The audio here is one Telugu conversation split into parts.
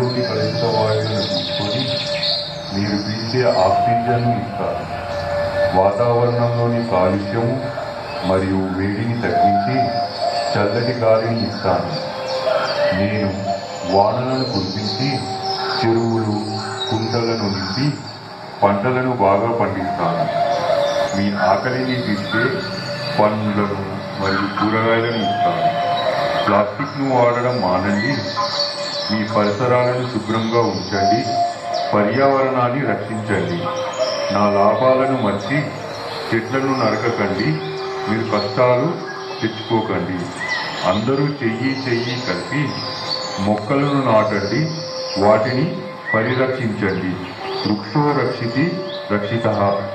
గాలిలోని కలుషిత వాయువులను తీసుకొని మీరు పీల్చే ఆక్సిజన్ ఇస్తారు వాతావరణంలోని కాలుష్యము మరియు వేడిని తగ్గించి చల్లటి గాలిని ఇస్తాను నేను వానలను కురిపించి చెరువులు కుంటలను నింపి పంటలను బాగా పండిస్తాను మీ ఆకలిని తీర్చే పండ్లను మరియు కూరగాయలను ఇస్తాను ప్లాస్టిక్ను వాడడం మానండి మీ పరిసరాలను శుభ్రంగా ఉంచండి పర్యావరణాన్ని రక్షించండి నా లాభాలను మర్చి చెట్లను నరకకండి మీరు కష్టాలు తెచ్చుకోకండి అందరూ చెయ్యి చెయ్యి కలిపి మొక్కలను నాటండి వాటిని పరిరక్షించండి వృక్షో రక్షితి రక్షిత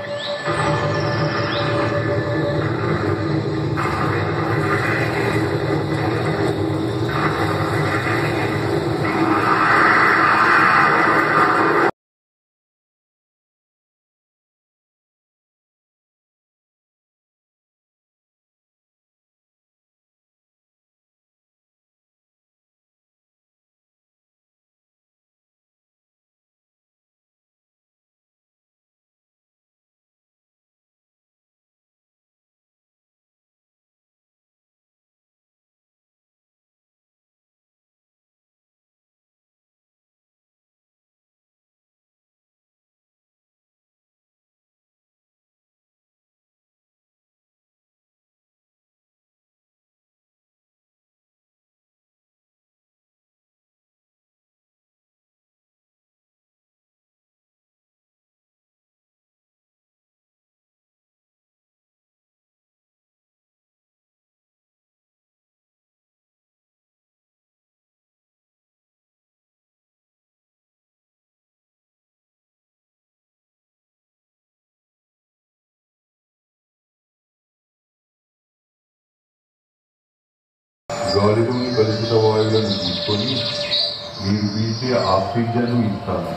గాలిలోని కలుషిత వాయువులను తీసుకొని మీరు పీల్చే ఆక్సిజన్ ఇస్తాను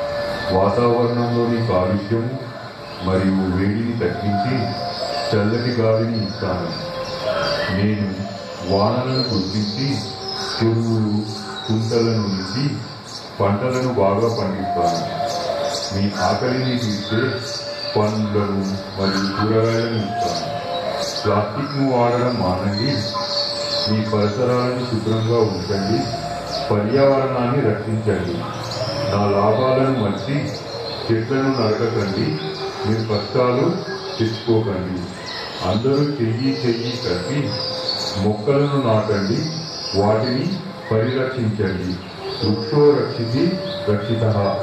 వాతావరణంలోని కాలుష్యం మరియు వేడిని తగ్గించి చల్లటి గాలిని ఇస్తాను నేను వానలను కురిపించి చెరువులు కుంటలను నింపి పంటలను బాగా పండిస్తాను మీ ఆకలిని తీర్చే పండ్లను మరియు కూరగాయలను ఇస్తాను ప్లాస్టిక్ను వాడడం మానండి మీ పరిసరాలను శుభ్రంగా ఉంచండి పర్యావరణాన్ని రక్షించండి నా లాభాలను మర్చి చెట్లను నరకకండి మీరు కష్టాలు తెచ్చుకోకండి అందరూ చెయ్యి చెయ్యి కలిపి మొక్కలను నాటండి వాటిని పరిరక్షించండి వృక్షో రక్షితి రక్షిత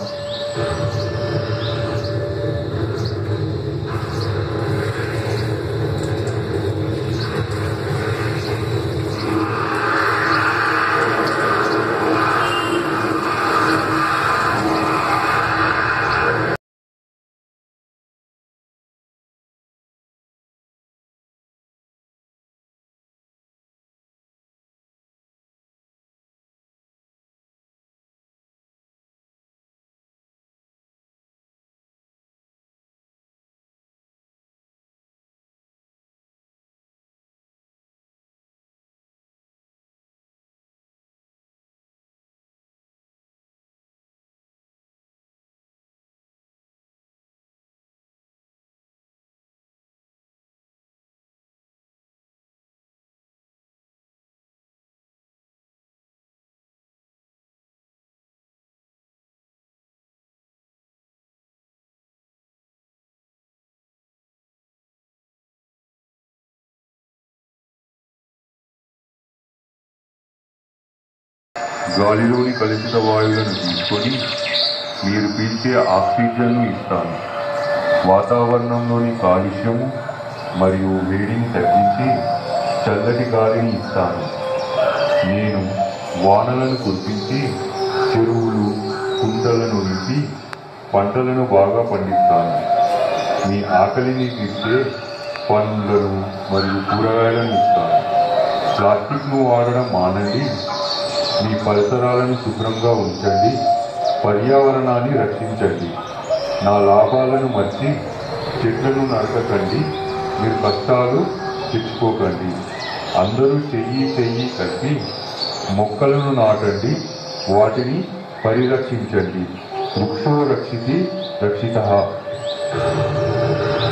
గాలిలోని కలుషిత వాయువులను తీసుకొని మీరు పీల్చే ఆక్సిజన్ను ఇస్తాను వాతావరణంలోని కాలుష్యము మరియు వేడిని తగ్గించి చల్లటి గాలిని ఇస్తాను నేను వానలను కురిపించి చెరువులు కుంటలను నింపి పంటలను బాగా పండిస్తాను మీ ఆకలిని తీర్చే పండ్లను మరియు కూరగాయలను ఇస్తాను ప్లాస్టిక్ను వాడడం మానండి మీ పరిసరాలను శుభ్రంగా ఉంచండి పర్యావరణాన్ని రక్షించండి నా లాభాలను మర్చి చెట్లను నరకకండి మీరు కష్టాలు తెచ్చుకోకండి అందరూ చెయ్యి చెయ్యి కలిపి మొక్కలను నాటండి వాటిని పరిరక్షించండి వృక్షో రక్షితి రక్షిత